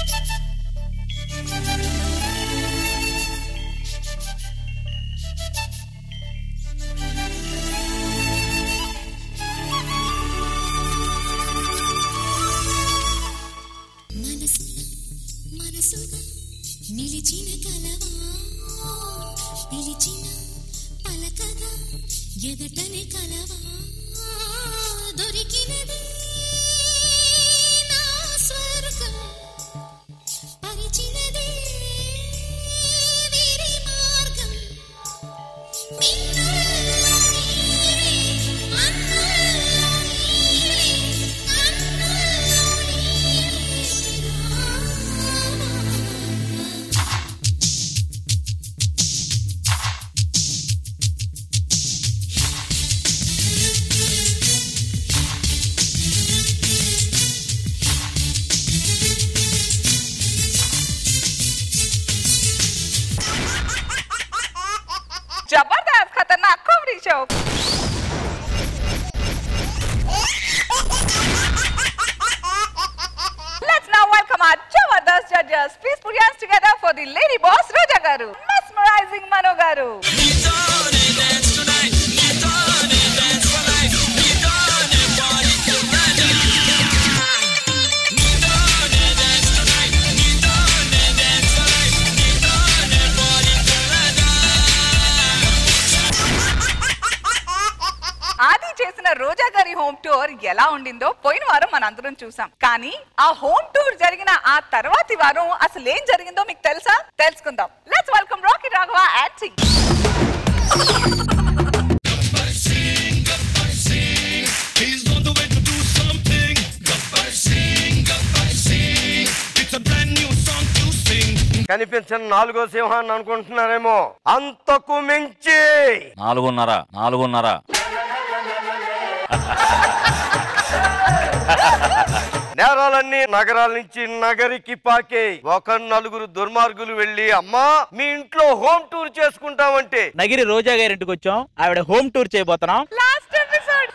మనసున మనసుగా నిలిచిన కలవా పిలిచిన పలకగా ఎదటనే కలవా దొరికినది నా స్వర్గం పరిచినది వేరే మార్గం మిన్నుల్లో నీవే, అన్నుల్లో నీవే, కన్నుల్లో నీవే. Jabardasth Khatarnak comedy show Let's now welcome our Jabardast judges. Please put your hands together for the lady boss Roja garu, mesmerizing Mano garu. ఆది చేసిన రోజా గారి హోమ్ టూర్ ఎలా ఉండిందో పోయిన వారం మనందరం చూసాం కానీ ఆ హోమ్ టూర్ జరిగిన ఆ తర్వాతి వారం అసలు ఏం జరిగిందో మీకు తెలుసా తెలుసుకుందాం let's welcome Rocky Raghava acting He's on the way to do something. Gabbar Singh, Gabbar Singh. It's a brand new song to sing. కనిపించిన నాలుగో సింహాన్ని అనుకుంటున్నారేమో అంతకు మించి నాలుగున్నర నాలుగున్నర నేరాలన్నీ నగరాల నుంచి నగరికి పాకే ఒక నలుగురు దుర్మార్గులు వెళ్ళి అమ్మా మీ ఇంట్లో హోమ్ టూర్ చేసుకుంటామంటే నగిరి రోజా గారి ఇంటికి వచ్చాం ఆవిడ హోమ్ టూర్ చేయబోతున్నాం లాస్ట్ ఎపిసోడ్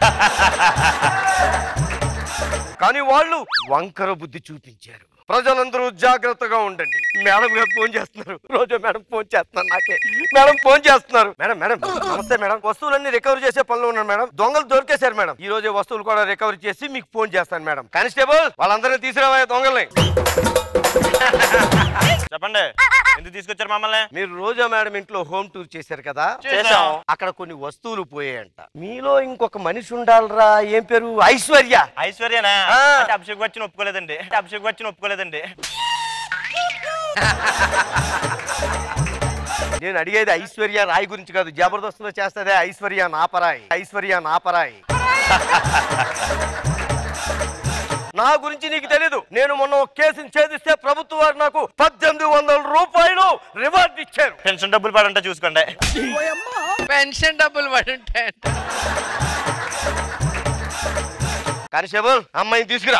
కానీ వాళ్ళు వంకర బుద్ధి చూపించారు ప్రజలందరూ జాగ్రత్తగా ఉండండి మేడం గారు ఫోన్ చేస్తున్నారు రోజు మేడం ఫోన్ చేస్తున్నారు నాకే మేడం ఫోన్ చేస్తున్నారు మేడం మేడం నమస్తే మేడం వస్తువులన్నీ రికవరీ చేసే పనిలో ఉన్నాను మేడం దొంగలు దొరికేశారు మేడం ఈ రోజే వస్తువులు కూడా రికవరీ చేసి మీకు ఫోన్ చేస్తాను మేడం కానిస్టేబుల్ వాళ్ళందరినీ తీసుకురావా దొంగల్ని చెప్పండి ఎందుకు తీసుకొచ్చారు మమ్మల్ని మీరు రోజా మేడం ఇంట్లో హోమ్ టూర్ చేశారు కదా చేశాం. అక్కడ కొన్ని వస్తువులు పోయాయంట మీలో ఇంకొక మనిషి ఉండాలరా ఏం పేరు ఐశ్వర్య ఐశ్వర్యనా ఆ. అంటే అభిషేక్ వచ్చిన ఒప్పుకోలేదండి అంటే అభిషేక్ వచ్చిన ఒప్పుకోలేదండి నేను అడిగేది ఐశ్వర్య రాయ్ గురించి కాదు జబర్దస్త్లో చేస్తదే ఐశ్వర్య నాపరాయ్ ఐశ్వర్య నాపరాయ్ నా గురించి నీకు తెలీదు నేను మొన్న ఒక కేసుని ఛేదిస్తే ప్రభుత్వం వారు నాకు పద్దెనిమిది వందల రూపాయలు రివార్డ్ ఇచ్చారు పెన్షన్ డబ్బులు పడంటే చూసుకోండి పెన్షన్ డబ్బులు పడుంటాయంట కానిస్టేబుల్ అమ్మాయిని తీసుకురా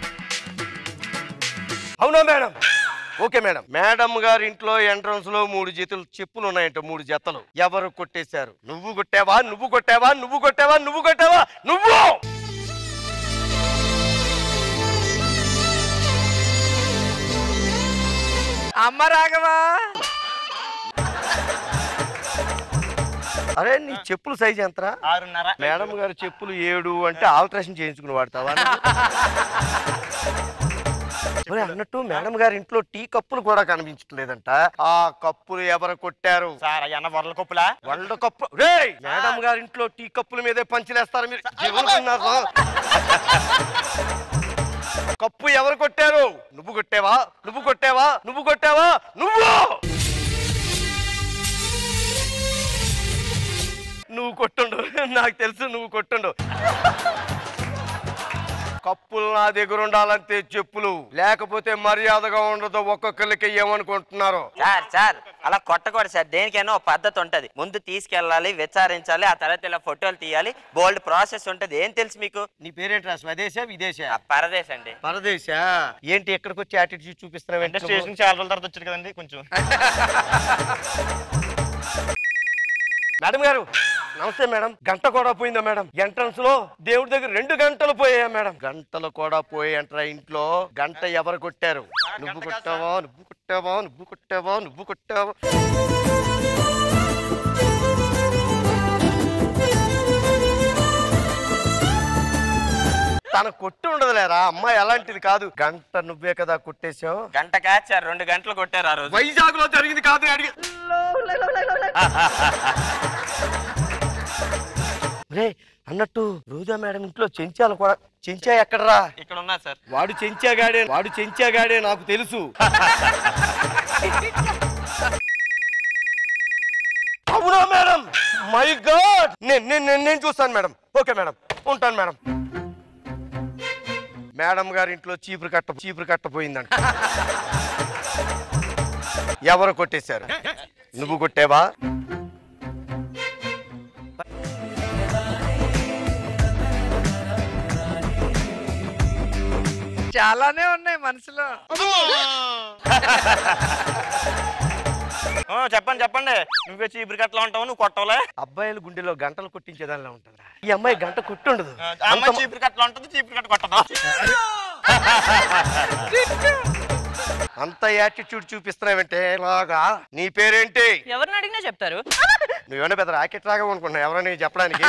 అవునా మేడం ఓకే మేడం మేడం గారి ఇంట్లో ఎంట్రన్స్ లో మూడు జతలు చెప్పులు ఉన్నాయంట మూడు జతలు ఎవరు కొట్టేశారు నువ్వు కొట్టావా నువ్వు కొట్టావా నువ్వు కొట్టావా నువ్వు కొట్టావా నువ్వు అమ్మ రాఘవా అరే నీ చెప్పులు సైజ్ ఎంతరా ఆరున్నర మేడం గారి చెప్పులు ఏడు అంటే ఆల్ట్రేషన్ చేయించుకుని వాడతావా ఒరే, అన్నట్టు మేడం గారి ఇంట్లో టీ కప్పులు కూడా కనిపించట్లేదంట ఆ కప్పులు ఎవరు కొట్టారు సార్ అన్న వరల కొప్పులా వరల్డ్ కప్ రేయ్ మేడం గారి ఇంట్లో టీ కప్పుల మీదే పంచిలేస్తారు మీరు ఏమనుకున్నారు కప్పు ఎవరు కొట్టారు నువ్వు కొట్టావా నువ్వు కొట్టావా నువ్వు కొట్టావా నువ్వు నువ్వు కొట్టుండు నాకు తెలుసు నువ్వు కొట్టుండు కప్పులు నా దగ్గర ఉండాలంతే చెప్పులు లేకపోతే మర్యాదగా ఉండదు ఒక్కొక్కరికి ఏమనుకుంటున్నారు సార్ సార్ అలా కొట్టకూడదు సార్ దేనికైనా ఒక పద్ధతి ఉంటది ముందు తీసుకెళ్ళాలి విచారించాలి ఆ తర్వాత ఇలా ఫోటోలు తీయాలి బోల్డ్ ప్రాసెస్ ఉంటది ఏం తెలుసు మీకు నీ పేరేంట్రా స్వదేశ విదేశ ఆ పరదేశ్ అండి పరదేశ ఏంటి ఎక్కడికి వచ్చి యాటిట్యూడ్ అంటే చూపిస్తున్నావు స్టేషన్ చాలా రోజుల తర్వాత వచ్చాడు కదండి కొంచెం మేడం గారు నమస్తే మేడం గంట కూడా పోయిందా మేడం ఎంట్రన్స్ లో దేవుడి దగ్గర రెండు గంటలు పోయా మేడం గంటలు కూడా పోయేంట్రా ఇంట్లో గంట ఎవరు కొట్టారు నువ్వు కొట్టావా నువ్వు కొట్టావా నువ్వు కొట్టావా నువ్వు కొట్టావా తన కొట్టి ఉండదులేరా అమ్మాయి అలాంటిది కాదు గంట నువ్వే కదా కొట్టేశావు గంట కాచారు రెండు గంటలు కొట్టారు ఆ రోజు వైజాగ్ లో జరిగింది కాదు అడిగి రే అన్నట్టు రోజా మేడం ఇంట్లో చెంచాలు కూడా చెంచా ఎక్కడరా ఇక్కడ ఉన్నా సార్ వాడు చెంచాగాడే వాడు చెంచాగాడే నాకు తెలుసు అవునా మేడం మై గాడ్ నేను నేను నేను చూస్తాను మేడం ఓకే మేడం ఉంటాను మేడం మేడం గారి ఇంట్లో చీపురు కట్ట చీపురు కట్ట పోయిందంట ఎవరు కొట్టేశారు నువ్వు కొట్టేవా చాలానే ఉన్నాయి మనసులో ఆ, చెప్పండి చెప్పండి నువ్వే చీపురు కట్టలో ఉంటావు నువ్వు కొట్టవులే అబ్బాయిల గుండెలో గంటలు కొట్టించేదానిలా ఉంటుందా ఈ అమ్మాయి గంట కొట్టుండదు ఆ అమ్మాయి చీపురు కట్టలో ఉంటుంది చీపురు కట్ట కొట్టదు అంత యాటిట్యూడ్ చూపిస్తున్నావంటే లాగా నీ పేరేంటి ఎవరిని అడిగినా చెప్తారు నువ్వేమైనా పెద్ద రాకెట్ రాగా అనుకుంటున్నావు ఎవరైనా చెప్పడానికి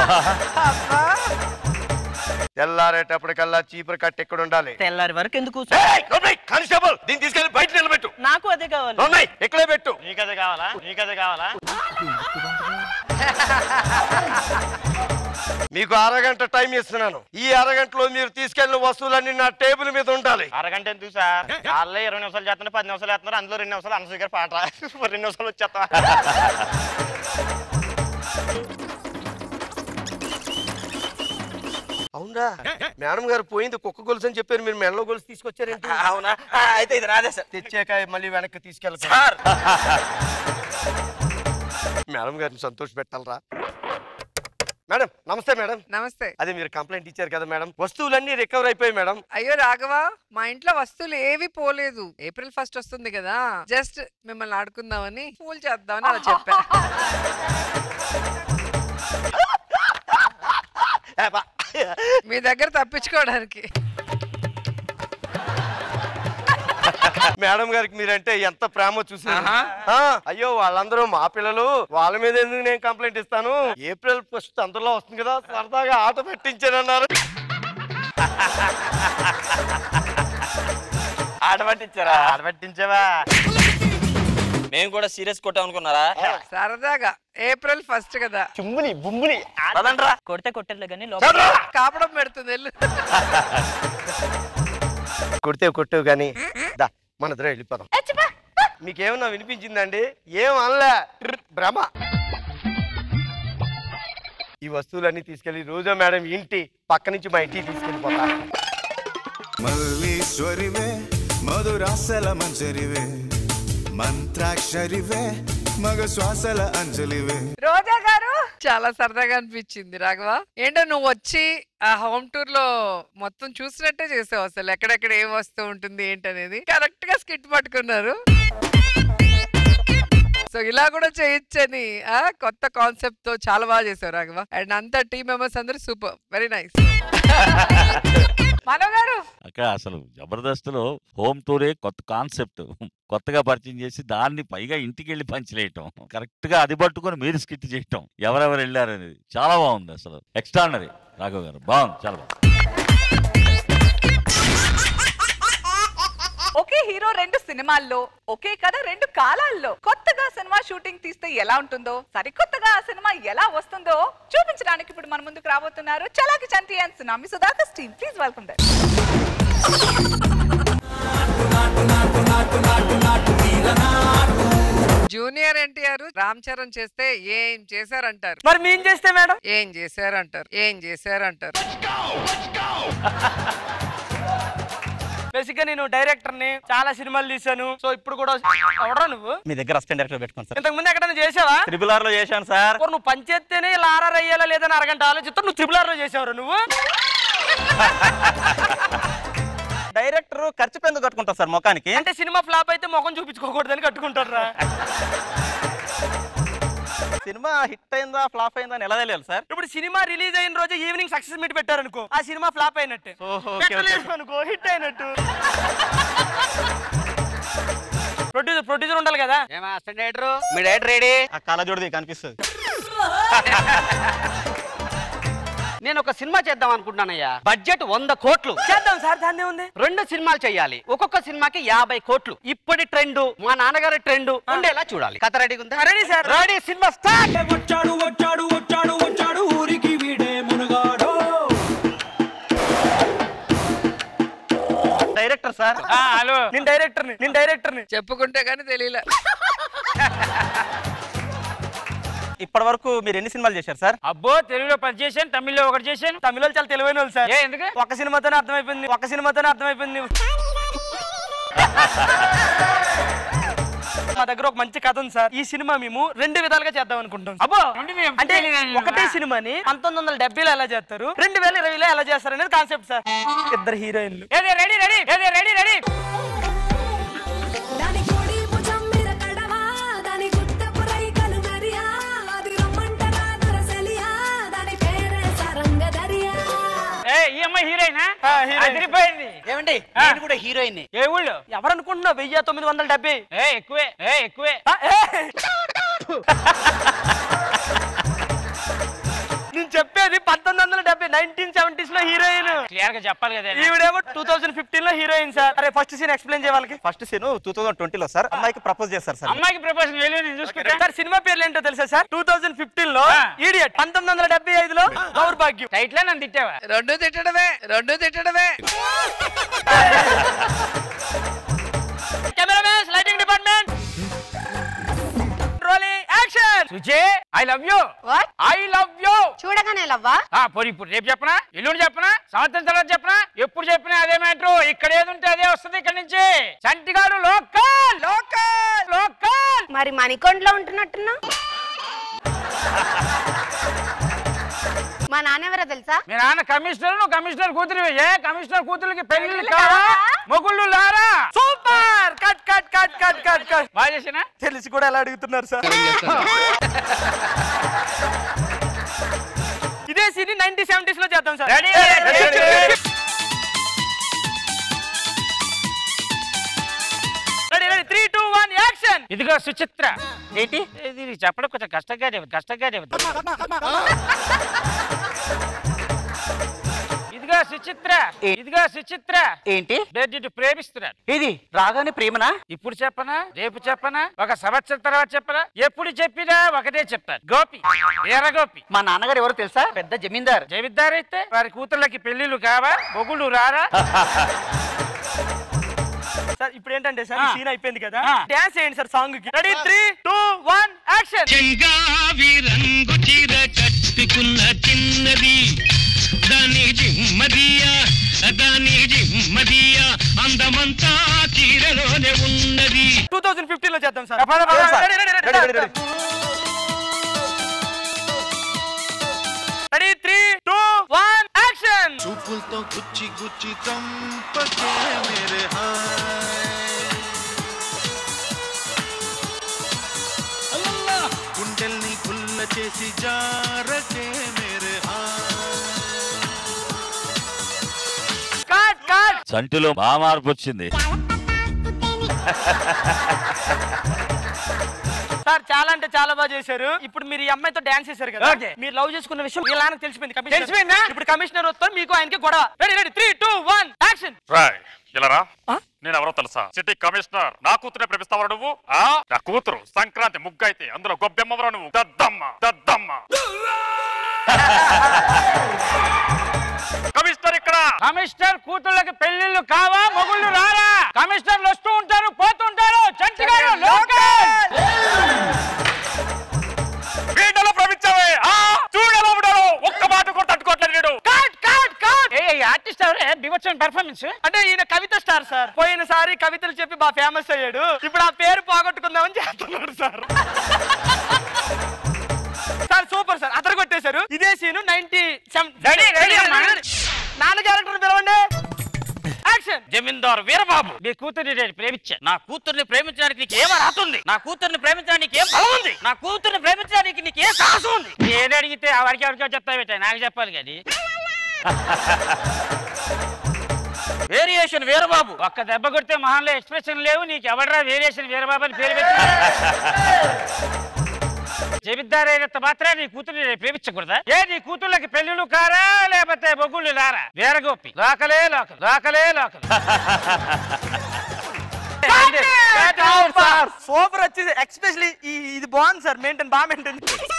తెల్లారేటప్పటికల్లా చీపురు కట్ట ఎక్కడ ఉండాలి తెల్లారి వరకు ఎందుకు కానిస్టేబుల్ దీన్ని తీసుకెళ్లి బయట నిలబెట్టు నాకు అదే కావాలి నోర్మై, ఇక్కడే పెట్టు నీకదే కావాలా నీకదే కావాలా మీకు అరగంట టైం ఇస్తున్నాను ఈ అరగంటలో మీరు తీసుకెళ్లిన వస్తువులన్నీ నా టేబుల్ మీద ఉండాలి అరగంట ఎందుకు సార్ వాళ్ళే ఇరవై నిమిషాలు చేస్తున్నారు పది నిమిషాలు చేస్తున్నారు అందులో రెండు నిమిషాలు అనసూయ గారు పాట మరి రెండు నిమిషాలు వచ్చేస్తా అవునా మేడం గారు పోయింది కుక్క గొలుసు అని చెప్పారు మీరు మెడలో గొలుసు తీసుకొచ్చారేంటి అవునా ఆ, అయితే ఇది రాదే సార్ తెచ్చాక మళ్ళీ వెనక్కి తీసుకెళ్తా సార్ మేడం గారిని సంతోష పెట్టాలరా మేడం నమస్తే మేడం నమస్తే అదే మీరు కంప్లైంట్ ఇచ్చారు కదా మేడం వస్తువులన్నీ రికవర్ అయిపోయాయి మేడం అయ్యో రాఘవ మా ఇంట్లో వస్తువులు ఏవి పోలేదు ఏప్రిల్ ఫస్ట్ వస్తుంది కదా జస్ట్ మిమ్మల్ని ఆడుకుందామని ఫూల్ చేద్దామని అలా చెప్పా మీ దగ్గర తప్పించుకోవడానికి మేడం గారికి మీరంటే ఎంత ప్రేమ చూసారు ఆ, అయ్యో వాళ్ళందరూ మా పిల్లలు వాళ్ళ మీద ఎందుకు నేను కంప్లైంట్ ఇస్తాను ఏప్రిల్ ఫస్ట్ అందులో వస్తుంది కదా సరదాగా ఆట పెట్టించానన్నారు ఆట పట్టించారా ఆడ పెట్టించావా మేము కూడా సీరియస్ కొట్టాం అనుకున్నారా సరదాగా ఏప్రిల్ ఫస్ట్ కదా చుమ్ముని బుమ్ముని పదండ్రా కొడితే కొట్టర్లే కానీ లోపల కాపడం పెడుతుంది వెళ్ళు కొడితే కొట్టేవు కానీ దా మన ఇద్దరం వెళ్ళిపోదాం మీకేమన్నా వినిపించిందండి ఏం అనలే ట్ర్ భ్రమ ఈ వస్తువులన్నీ తీసుకెళ్లి రోజా మేడం ఇంటి పక్క నుంచి మా ఇంటికి తీసుకెళ్ళిపోతా మల్లీశ్వరివే మధురాసల మంజరివే మంత్రాక్షరివే మగ శ్వాసల అంజలివే రోజా గారు చాలా సరదాగా అనిపించింది రాఘవ ఏంటో నువ్వు వచ్చి ఆ హోమ్ టూర్ లో మొత్తం చూసినట్టే చేసావు అసలు ఎక్కడెక్కడ ఏం వస్తూ ఉంటుంది ఏంటనేది కరెక్ట్ గా స్కిట్ పట్టుకున్నారు సో ఇలా కూడా చేయొచ్చని ఆ కొత్త కాన్సెప్ట్ తో చాలా బాగా చేసావు రాఘవ అండ్ అంతా టీమ్ మెంబర్స్ అందరూ సూపర్ వెరీ నైస్ మనో గారు అక్క అసలు జబర్దస్త్లో హోమ్ టూరే కొత్త కాన్సెప్ట్ కొత్తగా పరిచయం చేసి దాన్ని పైగా ఇంటికి వెళ్ళి పంచలేయటం కరెక్ట్ గా అది పట్టుకొని మీరు స్కిట్ చేయటం ఎవరెవరు వెళ్ళారు అనేది చాలా బాగుంది అసలు ఎక్స్ట్రానరీ రాఘవ్ గారు బాగుంది చాలా బాగుంది ఒకే హీరో రెండు సినిమాల్లో ఒకే కథ రెండు కాలాల్లో కొత్తగా సినిమా షూటింగ్ తీస్తే ఎలా ఉంటుందో సరికొత్తగా ఆ సినిమా ఎలా వస్తుందో చూపించడానికి ఇప్పుడు మన ముందుకు రాబోతున్నారు Chalaki Chanti and Sunami Sudhakar team please welcome there junior NTR Ram Charan చేస్తే ఏం చేశారంటారు మరి మేం చేస్తే మేడం ఏం చేశారంటారు ఏం చేశారంటారు బేసిక్ గా నేను డైరెక్టర్ ని చాలా సినిమాలు తీశాను సో ఇప్పుడు కూడా ఎవడరా నువ్వు మీ దగ్గర అసిస్టెంట్ డైరెక్టర్ పెట్టుకోండి సార్ ఇంతకు ముందు ఎక్కడైనా చేసావా త్రిపుల్ ఆర్ లో చేశాను సార్ ఓ, నువ్వు పంచేస్తేనే ఇలా ఆర్ఆర్ అయ్యేలా లేదని అరగంట ఆలోచిస్తా నువ్వు త్రిపుల్ ఆర్ లో చేసావురా నువ్వు డైరెక్టర్ ఖర్చు పెందు కట్టుకుంటారు సార్ ముఖానికి అంటే సినిమా ఫ్లాప్ అయితే ముఖం చూపించుకోకూడదని కట్టుకుంటారా సినిమా హిట్ అయిందా ఫ్లాప్ అయిందా అని ఎలా తెలియాలి సార్ ఇప్పుడు సినిమా రిలీజ్ అయిన రోజు ఈవినింగ్ సక్సెస్ మీట్ పెట్టారనుకో ఆ సినిమా ఫ్లాప్ అయినట్టే ఓహో, ఓకే, ఓకే. పెట్టలేదు అనుకో హిట్ అయినట్టు ప్రొడ్యూసర్ ప్రొడ్యూసర్ ఉండాలి కదా మీ డైరెక్టర్ రెడీ ఆ కళ్ళజోడిది కనిపిస్తుంది నేను ఒక సినిమా చేద్దాం అనుకుంటున్నానయ్యా బడ్జెట్ వంద కోట్లు చేద్దాం సార్ దాన్ని ఉంది రెండు సినిమాలు చేయాలి ఒక్కొక్క సినిమాకి యాభై కోట్లు ఇప్పటి ట్రెండ్ మా నాన్నగారి ట్రెండ్ ఉండేలా చూడాలి కథ రెడీగా ఉందా ready sir ready cinema start వచ్చాడు వచ్చాడు వచ్చాడు వచ్చాడు ఊరికి వీడే మునగాడు డైరెక్టర్ సార్ హలో నేను డైరెక్టర్ని నేను డైరెక్టర్ని చెప్పుకుంటే గానీ తెలియలే ఇప్పటి వరకు మీరు ఎన్ని సినిమాలు చేశారు సార్ అబ్బో తెలుగులో పది చేశాను తమిళ్లో ఒకటి చేశాను తమిళ చాలా తెలివైన వాళ్ళు సార్ ఎందుకు ఒక సినిమాతోనే అర్థమైపోయింది ఒక సినిమాతోనే అర్థమైపోయింది మా దగ్గర ఒక మంచి కథ ఉంది సార్ ఈ సినిమా మేము రెండు విధాలుగా చేద్దాం అనుకుంటాం అబ్బో అంటే ఒకటే సినిమాని పంతొమ్మిది వందల డెబ్బైలో ఎలా చేస్తారు రెండు వేల ఇరవైలో ఎలా చేస్తారు అనేది కాన్సెప్ట్ సార్ ఇద్దరు హీరోయిన్లు రెడీ రెడీ రెడీ రెడీ దాని కోడి భుజం మీద కడవా దాని గుట్టపు రైకలు నరియా అది రమ్మంటరా దొరసలియా దాని పేరే సరంగదరియా ఈ అమ్మాయి హీరోయినా అదిరిపోయింది ఏమండి నేను కూడా హీరోయిన్ ఏ ఊళ్ళో ఎవరు అనుకుంటున్నావు వెయ్యి తొమ్మిది వందల డెబ్బై ఏ ఎక్కువే ఏ ఎక్కువే నేను చెప్పేది పంతొమ్మిది వందల డెబ్బై నైన్టీన్ సెవెంటీస్ లో హీరోయిన్ క్లియర్ గా చెప్పాలి కదా ఈవిడేమో టూ థౌసండ్ ఫిఫ్టీన్ లో హీరోయిన్ సార్ అరే ఫస్ట్ సీన్ ఎక్స్ప్లెయిన్ చేయాలి ఫస్ట్ సీన్ టూ థౌసండ్ ట్వంటీలో సార్ అమ్మాయికి ప్రపోజ్ చేస్తారు సార్ అమ్మాయికి ప్రపోజల్ నేను చూసుకుంటా సార్ సినిమా పేర్లు ఏంటో తెలుసా సార్ టూ థౌసండ్ ఫిఫ్టీన్ లో ఈడియట్ పంతొమ్మిది వందల డెబ్బై ఐదులో దౌర్భాగ్యం టైట్ లో నన్ను తిట్టావా రెండు తిట్టడమే రెండు తిట్టడమే cameramens lighting department rolling action సుజే I love you What? I love you చూడగానే లవ్వా ఆ పోనీ ఇప్పుడు రేపు చెప్పనా ఎల్లుండి చెప్పనా సంవత్సరం తర్వాత చెప్పనా ఎప్పుడు చెప్పినా అదే మ్యాటర్ ఇక్కడ ఏది ఉంటే అదే వస్తుంది ఇక్కడ నుంచి చంటిగాడు లోకల్ లోకల్ లోకల్ మరి మణికొండలో ఉంటున్నట్టున్నా మా నాన్న ఎవరో తెలుసా మీ నాన్న కమిషనర్ నువ్వు కమిషనర్ కూతురు ఏ కమిషనర్ కూతురికి పెళ్లి కావా మొగుళ్ళు లారా super cut cut cut cut cut cut బాగా చేసినా తెలిసి కూడా ఎలా అడుగుతున్నారు సార్ ఇదే సీన్ నైన్టీ సెవెంటీస్ లో చేద్దాం sir ready ready three two one action ఇదిగో సుచిత్ర ఏంటి ఇది చెప్పడం కొంచెం కష్టంగా చెబుతుంది కష్టంగా చెబుతుంది ఇదిగో సుచిత్ర ఇదిగో సుచిత్ర ఏంటి నిన్ను ప్రేమిస్తున్నాను ఇది రాగానే ప్రేమనా ఇప్పుడు చెప్పనా రేపు చెప్పనా ఒక సంవత్సరం తర్వాత చెప్పనా ఎప్పుడు చెప్పినా ఒకటే చెప్తాను గోపి వీర గోపి మా నాన్నగారు ఎవరో తెలుసా పెద్ద జమీందార్ జమీందార్ అయితే వారి కూతుర్లకి పెళ్లిళ్ళు కావా మొగుళ్ళు రారా సార్ ఇప్పుడు ఏంటంటే సార్ సీన్ అయిపోయింది కదా డాన్స్ చేయండి సార్ సాంగ్ కి ready three two one action చెంగావి రంగు చీర కట్టుకున్న చిన్నది దాని జిమ్మదియా దాని జిమ్మదియా అందమంతా చీరలోనే ఉన్నది టూ థౌసండ్ ఫిఫ్టీన్ లో చేద్దాం sir Yes, sir. Ready ready Ready, ready, ready. Ready three two one action చూపులతో గుచ్చి గుచ్చి చంపకే మేరే గుండెల్ని గుల్ల చేసి జారకే మేరే కట్ కట్ చంటిలో బాగా మార్పు వచ్చింది సార్ చాలా అంటే చాలా బాగా చేశారు ఇప్పుడు మీరు ఈ అమ్మాయితో డాన్స్ చేశారు కదా మీరు లవ్ చేసుకున్న విషయం వీళ్ళ నాన్నకి తెలిసిపోయింది తెలిసిపోయిందా ఇప్పుడు కమిషనర్ వస్తారు మీకు ఆయనకి గొడవ ready ready three two one action రాయ్ ఇలారా నేను ఎవరో తెలుసా సిటీ కమిషనర్ నా కూతురే ప్రేమిస్తావరా నువ్వు ఆ నా కూతురు సంక్రాంతి ముగ్గు అయితే అందులో గొబ్బెమ్మవరా నువ్వు దద్దమ్మ దద్దమ్మ కమిషనర్ ఇక్కడ కమిషనర్ కూతుళ్ళకి పెళ్లిళ్ళు కావా మొగుళ్ళు రారా కమిషనర్లు వస్తూ ఉంటారు పోతుంటారు చంటి గారు లోకల్ వీడలో ప్రమించావే ఆ చూడలో ఉన్నాడు ఒక్క మాట కూడా తట్టుకోవట్లేదు వీడు కట్ కట్ కట్ ఏ ఆర్టిస్ట్ ఎవరే బివచ్చన్ పెర్ఫార్మెన్స్ అంటే ఈయన కవిత స్టార్ సార్ పోయినసారి కవితలు చెప్పి బాగా ఫేమస్ అయ్యాడు ఇప్పుడు ఆ పేరు పోగొట్టుకుందామని చేస్తున్నాడు సార్ సార్ సూపర్ సార్ అతను కొట్టేశారు ఇదే సీన్ నైన్టీ సెవెన్ నాన్న క్యారెక్టర్ పిలవండి యాక్షన్ యాక్షన్ జమీందారు వీరబాబు మీ కూతుర్ని నేను ప్రేమించా నా కూతుర్ని ప్రేమించడానికి నీకు ఏం అర్హత ఉంది నా కూతుర్ని ప్రేమించడానికి నీకు ఏం బలం ఉంది నా కూతుర్ని ప్రేమించడానికి నీకు ఏం సాహసం ఉంది నేను అడిగితే ఎవరికి ఎవరికో చెప్తా పెట్టా నాకు చెప్పాలి కానీ వేరియేషన్ వీరబాబు ఒక్క దెబ్బ కొడితే మహాన్లో ఎక్స్ప్రెషన్ లేవు నీకు ఎవడరా వేరియేషన్ వీరబాబు అని పేరు పెట్టి జమీందారైనంత మాత్రం నీ కూతుర్ని నేను ప్రేమించకూడదా ఏ నీ కూతుర్లకి పెళ్ళిళ్ళు కారా లేకపోతే బొగ్గుళ్ళు లారా వేరగొప్పి లోకలే లోకల్ లోకలే లోకల్ సూపర్ వచ్చింది ఎక్స్పెషలీ ఈ ఇది బాగుంది సార్ మెయింటైన్ బాగా maintain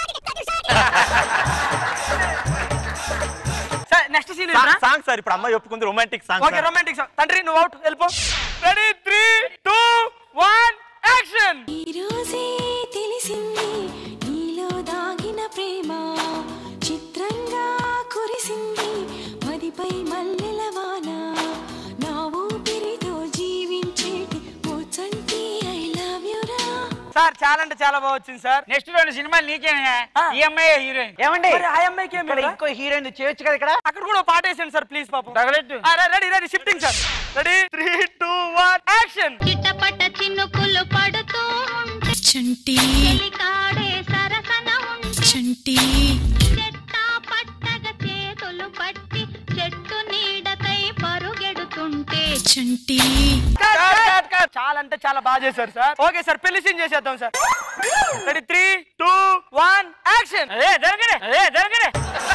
sir next scene song sir ఇప్పుడు అమ్మాయి ఒప్పుకుంది romantic song okay romantic song తండ్రి నువ్వు అవుట్ వెళ్ళిపో ready three two one action ఈరోజే తెలిసింది నీలో దాగిన ప్రేమ చిత్రంగా కురిసింది మదిపై మల్లెల వాన నా ఊపిరితో జీవించేటి ఓ చంటి ఐ లవ్ యు రా సార్ చాలా అంటే చాలా బాగా వచ్చింది సార్ నెక్స్ట్ రెండు సినిమాలు నీకేనా ఈ అమ్మాయి హీరోయిన్ ఏమండి ఆ అమ్మాయికి ఏమి ఇంకో హీరోయిన్ చేయొచ్చు కదా ఇక్కడ అక్కడ కూడా ఓ పాట వేసండి సార్ ప్లీజ్ పాపం తగలెట్టు ready ready shifting sir ready three two one action చిట్టపట చిన్నుకులు పడుతూ ఉంటే చంటి కాడే సరసన చంటి చెట్టా పట్టగ చేతులు పట్టి చెట్టు నీడకై పరుగెడుతుంటే చంటి చాలా అంటే చాలా బాగా చేశారు సార్ ఓకే సార్ పెళ్లి సీన్ చేసేద్దాం sir ready three two one action అదే జరగడే అదే జరగడే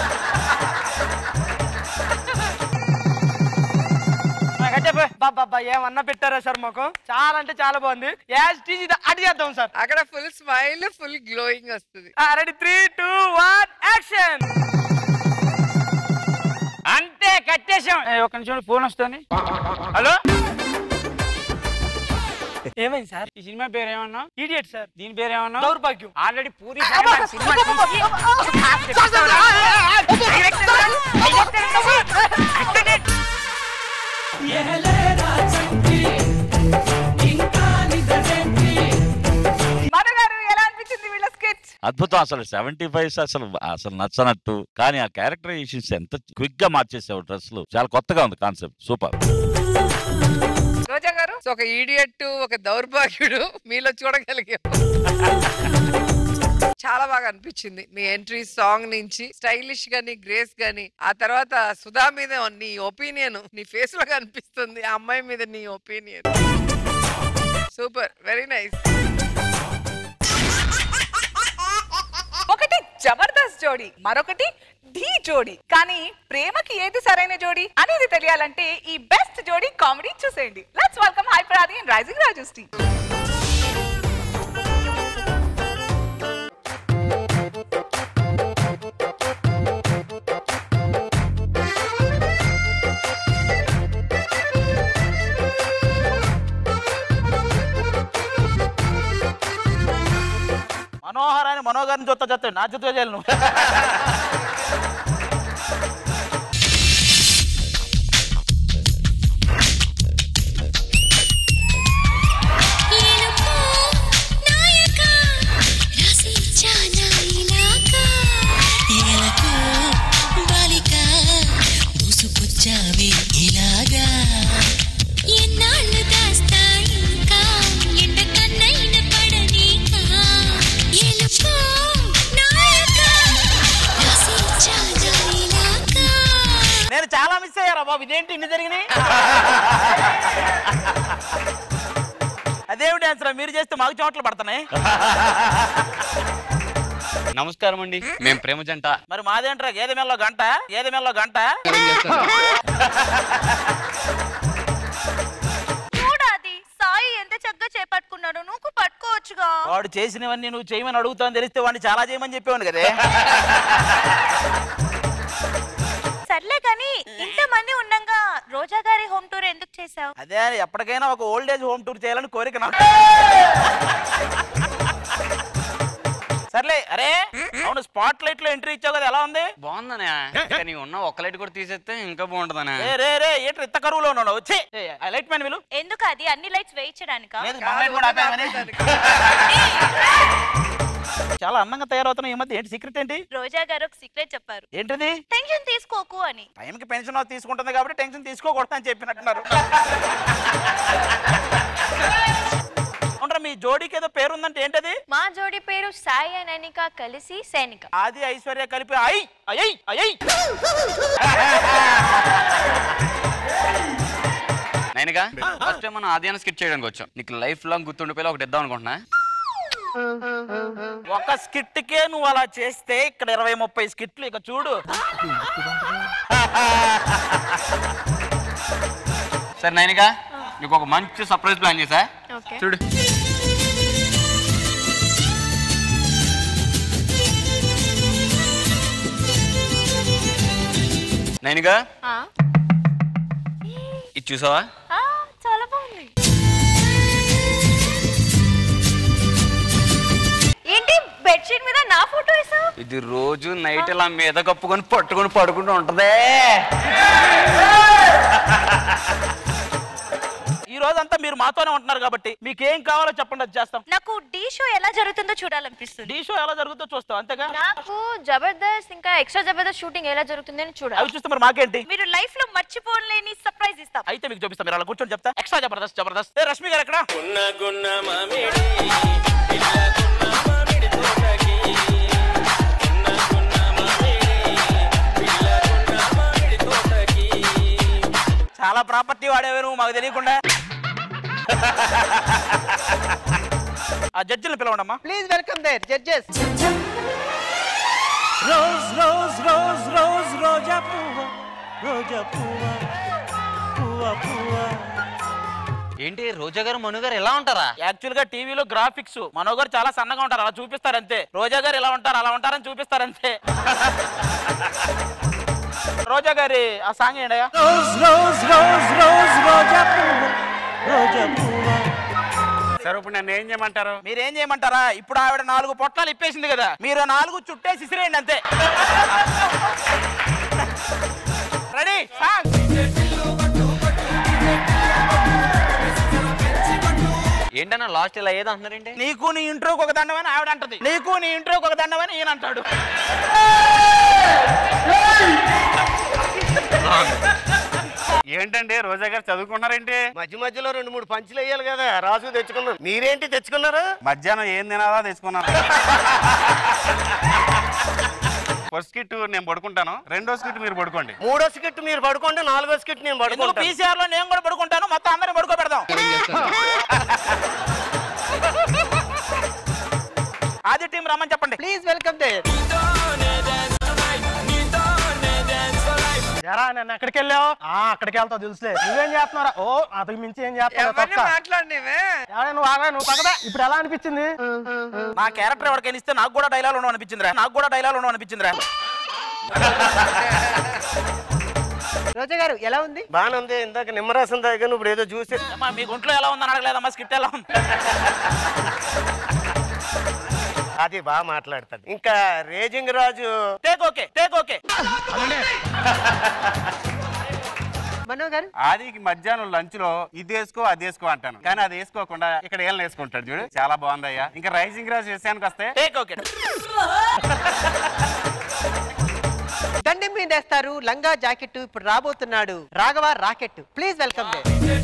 బాబా ఏమన్నా పెట్టారా సార్ మాకు చాలా అంటే చాలా బాగుంది యాజ్ టీజ్ ఇది అడి చేద్దాం సార్ అక్కడ ఫుల్ స్మైల్ ఫుల్ గ్లోయింగ్ వస్తుంది ready three two one action అంతే కట్టేశాం ఏ, ఒక్క నిమిషం ఫోన్ వస్తుంది హలో ఏమైంది సార్ ఈ సినిమా పేరు ఏమన్నా ఇడియట్ సార్ దీని పేరు ఏమన్నా దౌర్భాగ్యం ఆల్రెడీ పూరి అబ్బా, మను గారు ఎలా అనిపించింది వీళ్ళ స్కెచ్ అద్భుతం అసలు సెవెంటీ ఫైవ్ అసలు అసలు నచ్చనట్టు కానీ ఆ క్యారెక్టరైజేషన్స్ ఎంత క్విక్ గా మార్చేసావు డ్రెస్ లు చాలా కొత్తగా ఉంది కాన్సెప్ట్ సూపర్ రోజా గారు సో ఒక ఈడియట్ ఒక దౌర్భాగ్యుడు మీలో చూడగలిగాం చాలా బాగా అనిపించింది నీ ఎంట్రీ సాంగ్ నుంచి స్టైలిష్ గాని గ్రేస్ గాని ఆ తర్వాత సుధా మీద నీ ఒపీనియన్ నీ ఫేస్ లో కనిపిస్తుంది ఆ అమ్మాయి మీద నీ ఒపీనియన్ సూపర్ వెరీ నైస్ ఒకటి జబర్దస్త్ జోడి మరొకటి ఢీ జోడి కానీ ప్రేమకి ఏది సరైన జోడి అనేది తెలియాలంటే ఈ బెస్ట్ జోడి కామెడీ చూసేయండి let's welcome hyper Aadi and rising Raju team మనోహరాన్ని మనోహరాన్ని చూస్తా చూస్తా నా చూస్తా చేయాలి నువ్వు ఏలుకో నాయక రసించానా ఇలాక ఏలకు బాలిక దూసుకొచ్చావే ఇలాగా ఎన్నాళ్ళు దాస్తా ఇంకా ఎండ కన్నైన పడనీకా ఏలుకో నాయక రసించానా ఇలాక నేను చాలా మిస్ అయ్యారా బాబు ఇదేంటి ఇన్ని జరిగినాయి అదేమిటి ఆన్సర్ మీరు చేస్తే మాకు చోట్ల పడుతున్నాయి నమస్కారం అండి మేము ప్రేమ జంట మరి మాదేంట్రా గేదె మెల్లో గంట గేదె మెల్లో గంట చూడాది సాయి ఎంత చక్కగా చేపట్టుకున్నాడు నువ్వు పట్టుకోవచ్చుగా వాడు చేసినవన్నీ నువ్వు చేయమని అడుగుతావు తెలిస్తే వాడిని చాలా చేయమని చెప్పేవాడు కదే సర్లే కానీ ఇంతమంది ఉండంగా రోజా గారి హోమ్ టూర్ ఎందుకు చేసావు అదే ఎప్పటికైనా ఒక ఓల్డ్ ఏజ్ హోమ్ టూర్ చేయాలని కోరిక నాకు సర్లే అరే అవును స్పాట్ లైట్ లో ఎంట్రీ ఇచ్చావు కదా ఎలా ఉంది బాగుందనే కానీ ఉన్న ఒక్క లైట్ కూడా తీసేస్తే ఇంకా బాగుంటుందనే ఏ రే రే ఏంటి ఇంత కరువులో ఉన్నావు వచ్చి లైట్ మ్యాన్ విలు ఎందుకు అది అన్ని లైట్స్ వేయించడానికా లేదు మన లైట్ కూడా ఆపేయమని చాలా అందంగా తయారవుతున్నావు ఈ మధ్య ఏంటి సీక్రెట్ ఏంటి రోజా గారు ఒక సీక్రెట్ చెప్పారు ఏంటిది టెన్షన్ తీసుకోకు అని టైంకి పెన్షన్ తీసుకుంటుంది కాబట్టి టెన్షన్ తీసుకోకూడదు అని చెప్పినట్టున్నారు ఉండరా మీ జోడీకి ఏదో పేరు ఉందంటే ఏంటది మా జోడి పేరు సాయి అండ్ అనిక కలిసి సైనిక ఆది ఐశ్వర్య కలిపి అయ్ అయ్యై అయ్యై నేనుగా ఫస్ట్ టైం మనం ఆదియాన్ని స్కిట్ చేయడానికి వచ్చాం నీకు లైఫ్ లాంగ్ గుర్తుండిపోయి ఒకటి ఇద్దాం అనుకుంటున్నా ఒక స్కిట్ కే నువ్వు అలా చేస్తే ఇక్కడ ఇరవై ముప్పై స్కిట్లు ఇక చూడు సరే నైనిగా నీకు ఒక మంచి సర్ప్రైజ్ ప్లాన్ చేసా ఓకే చూడు నైనిగా ఇది చూసావా చాలా బాగుంది ఏంటి బెడ్షీట్ మీద నా ఫోటో వేసావు ఇది రోజు నైట్ ఇలా మీద కప్పుకొని పట్టుకొని పడుకుంటూ ఉంటదే ఈ రోజంతా మీరు మాతోనే ఉంటున్నారు కాబట్టి మీకు ఏం కావాలో చెప్పండి అది చేస్తాం నాకు డీ షో ఎలా జరుగుతుందో చూడాలనిపిస్తుంది డీ షో ఎలా జరుగుతుందో చూస్తాం అంతేగా నాకు జబర్దస్త్ ఇంకా ఎక్స్ట్రా జబర్దస్త్ షూటింగ్ ఎలా జరుగుతుంది అని చూడాలి అవి చూస్తే మరి మాకేంటి మీరు లైఫ్ లో మర్చిపోలేని సర్ప్రైజ్ ఇస్తాం అయితే మీకు చూపిస్తాం మీరు అలా కూర్చొని చెప్తా ఎక్స్ట్రా జబర్దస్త్ జబర్దస్త్ ఏ, రష్మి గారు ఎక్కడ చాలా ప్రాపర్టీ వాడేవే నువ్వు మాకు తెలియకుండా ఆ జడ్జిని పిలవండమ్మా please welcome there judges rose rose rose rose రోజా పువ్వ రోజా పువ్వ పువ్వ పువ్వ ఏంటి రోజా గారు మను గారు ఎలా ఉంటారా యాక్చువల్ గా టీవీలో గ్రాఫిక్స్ మనో గారు చాలా సన్నగా ఉంటారు అలా చూపిస్తారు అంతే రోజా గారు ఇలా ఉంటారు అలా ఉంటారని చూపిస్తారు అంతే రోజా గారి ఆ సాంగ్ ఏంటయ్యా రోజ్ రోజ్ రోజ్ రోజ్ రోజా పువ్వ రోజా పువ్వ సరే ఇప్పుడు నన్ను ఏం చేయమంటారు మీరు ఏం చేయమంటారా ఇప్పుడు ఆవిడ నాలుగు పొట్లాలు ఇప్పేసింది కదా మీరు నాలుగు చుట్టేసి ఇసిరేయండి అంతే రెడీ సాంగ్ ఏంటన్నా లాస్ట్ ఇలా ఏదో అంటున్నారేంటి నీకు నీ ఇంట్రోకి ఒక దండమని ఆవిడ అంటది నీకు నీ ఇంట్రోకి ఒక దండమని ఈయన అంటాడు ఏంటండి రోజా గారు చదువుకున్నారేంటి మధ్య మధ్యలో రెండు మూడు పంచులు వేయాలి కదా రాజు తెచ్చుకున్నారు మీరేంటి తెచ్చుకున్నారు మధ్యాహ్నం ఏం తినాలా తెచ్చుకున్నాను ఫస్ట్ కిట్ నేను పడుకుంటాను రెండో స్కిట్ మీరు పడుకోండి మూడో స్కిట్ మీరు పడుకోండి నాలుగో స్కిట్ నేను ఎందుకు పడుకుంటాను పీసీఆర్ లో నేను కూడా పడుకుంటాను మొత్తం అందరిని పడుకోబెడదాం ఆది టీం రమ్మని చెప్పండి ప్లీజ్ వెల్కమ్ దేర్ ఎరా నన్ను ఎక్కడికి వెళ్ళావు ఆ అక్కడికి వెళ్తావు తెలుసులే నువ్వేం చేస్తున్నారా ఓ అతనికి మించి ఏం చేస్తున్నావు ఎవరిని తొక్క మాట్లాడినవే ఎవరే నువ్వు ఆగా నువ్వు పక్కదా ఇప్పుడు ఎలా అనిపించింది నా క్యారెక్టర్ ఎవరికైనా ఇస్తే నాకు కూడా డైలాగ్ ఉండవు అనిపించిందిరా నాకు కూడా డైలాగ్ ఉండవు అనిపించిందిరా రోజా గారు ఎలా ఉంది బాగానే ఉంది ఇందాక నిమ్మరసం తాగాను ఇప్పుడు ఏదో చూసి అమ్మా మీ గుంట్లో ఎలా ఉందని అడగలేదమ్మా స్కిట్ ఎలా ఉంది అది బాగా మాట్లాడుతుంది ఇంకా rising Raju take okay take okay Mano గారు ఆదికి మధ్యాహ్నం లంచ్ లో ఇది వేసుకో అది వేసుకో అంటాను కానీ అది వేసుకోకుండా ఇక్కడ ఏళ్ళని వేసుకుంటాడు చూడు చాలా బాగుందయ్యా ఇంకా రైసింగ్ రాజ్ విషయానికి వస్తే టేక్ ఓకే దండం మీద వేస్తారు లంగా జాకెట్ ఇప్పుడు రాబోతున్నాడు Raghava rocket please welcome there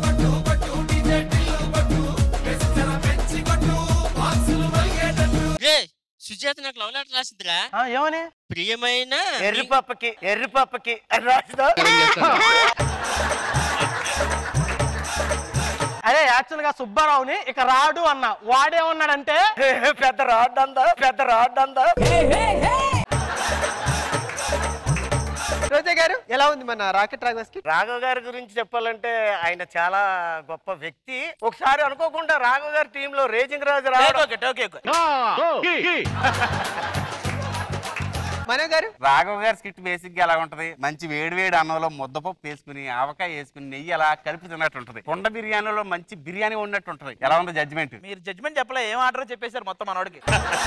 Sujatha నాకు లవ్ లెటర్ రాసిందిరా ఏమని ప్రియమైన ఎర్రి పప్పకి ఎర్రి పప్పకి అని రాసిందా అదే యాక్చువల్ గా సుబ్బారావుని ఇక రాడు అన్న వాడేమన్నాడంటే పెద్ద రాడ్ అందా పెద్ద రాడ్ అందా రోజా గారు ఎలా ఉంది మన రాకెట్ రాఘవస్ కి రాఘవ్ గారి గురించి చెప్పాలంటే ఆయన చాలా గొప్ప వ్యక్తి ఒకసారి అనుకోకుండా రాఘవ్ గారి టీమ్ లో రేజింగ్ రాజు రావడం ఓకే ఓకే ఓకే మనో గారు రాఘవ్ గారి స్కిట్ బేసిక్ గా ఎలా ఉంటది మంచి వేడి వేడి అన్నంలో ముద్దపప్పు వేసుకుని ఆవకాయ వేసుకుని నెయ్యి అలా కలిపి తిన్నట్టు ఉంటది కొండ బిర్యానీలో మంచి బిర్యానీ ఉన్నట్టు ఉంటది ఎలా ఉంది జడ్జిమెంట్ మీరు జడ్జ్మెంట్ చెప్పలే ఏం ఆర్డర్ చెప్పేశారు మొత్తం మనోడికి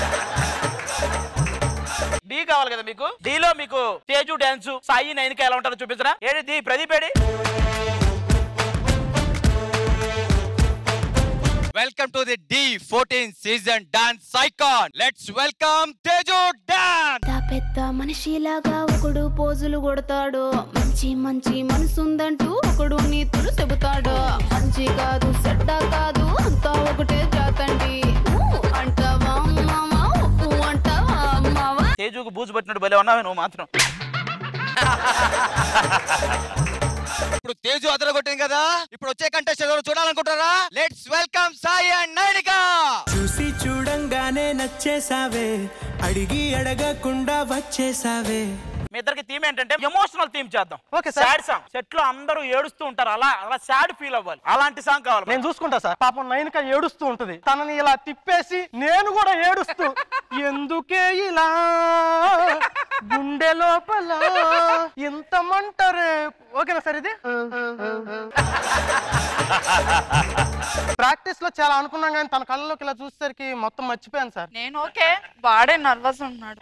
డి కావాలి కదా మీకు D లో మీకు తేజు డాన్స్ సాయి నైన్కి ఎలా ఉంటారో చూపించరా ఏడి ది ప్రదీప్ ఏడి welcome to the Dhee fourteen season dance icon let's welcome Teju dance పెద్ద పెద్ద మనిషిలాగా ఒకడు పోజులు కొడతాడు మంచి మంచి మనసుందంటూ ఒకడు నీతులు చెబుతాడు మంచి కాదు చెడ్డ కాదు అంతా ఒకటే జాతండి ఊ అంటావా మావా ఊ అంటావా మావా తేజుకు బూజు పట్టినట్టు భలే ఉన్నావే నువ్వు మాత్రం ఇప్పుడు తేజు అదరగొట్టింది కదా ఇప్పుడు వచ్చే కంటెస్టెంట్ ఎవరు చూడాలనుకుంటారా let's welcome Sai and Nainika చూసి చూడంగానే నచ్చేసావే అడిగి అడగకుండా వచ్చేసావే మీ ఇద్దరికి థీమ్ ఏంటంటే ఎమోషనల్ థీమ్ చేద్దాం okay sir. Sad song set లో అందరూ ఏడుస్తూ ఉంటారు అలా అలా సాడ్ ఫీల్ అవ్వాలి అలాంటి సాంగ్ కావాలి నేను చూసుకుంటా సార్ పాపం నైన్క ఏడుస్తూ ఉంటది తనని ఇలా తిప్పేసి నేను కూడా ఏడుస్తూ ఎందుకే ఇలా గుండె లోపల ఎంత మంటరే ఓకేనా సార్ ఇది ప్రాక్టీస్ లో చాలా అనుకున్నాం కానీ తన కళ్ళలోకి ఇలా చూసేసరికి మొత్తం మర్చిపోయాను సార్ నేను ఓకే వాడే నర్వస్ ఉన్నాడు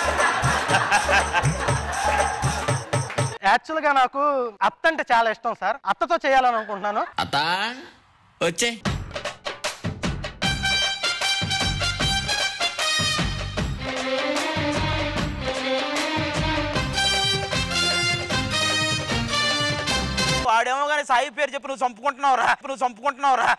యాక్చువల్ గా నాకు అత్త అంటే చాలా ఇష్టం సార్ అత్తతో చేయాలని అనుకుంటున్నాను అత్త వచ్చే వాడేమో కానీ సాయి పేరు చెప్పి నువ్వు చంపుకుంటున్నావు రా నువ్వు చంపుకుంటున్నావు రా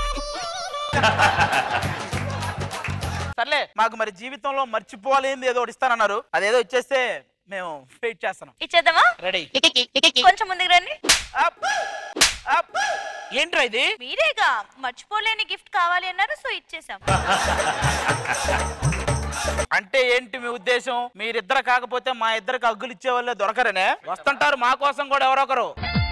సర్లే మాకు మరి జీవితంలో మర్చిపోలేంది ఏదో ఒకటి ఇస్తానన్నారు అదేదో ఇచ్చేస్తే మేము వెయిట్ చేస్తున్నాం ఇచ్చేద్దామా రెడీ కొంచెం ముందుకు రండి ఏంట్రా ఇది మీరేగా మర్చిపోలేని గిఫ్ట్ కావాలి అన్నారు సో ఇచ్చేసాం అంటే ఏంటి మీ ఉద్దేశం మీరిద్దరు కాకపోతే మా ఇద్దరికి అగ్గులు ఇచ్చే వాళ్ళే దొరకరనే వస్తుంటారు మా కోసం కూడా ఎవరొకరు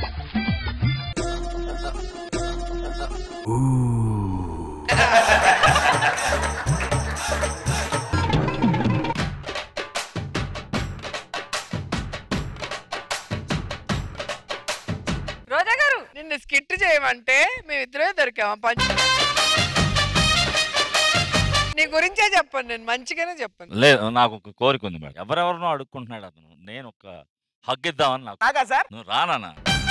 రోజా గారు నిన్ను స్కిట్ చేయమంటే మేమిద్దరే దొరికామా పంచ నీ గురించే చెప్పను నేను మంచిగానే చెప్పను లేదు నాకు ఒక కోరిక ఉంది మేడం ఎవరెవరినో అడుక్కుంటున్నాడు అతను నేను ఒక హగ్ ఇద్దామని నాకు నాకా సార్ నువ్వు రానా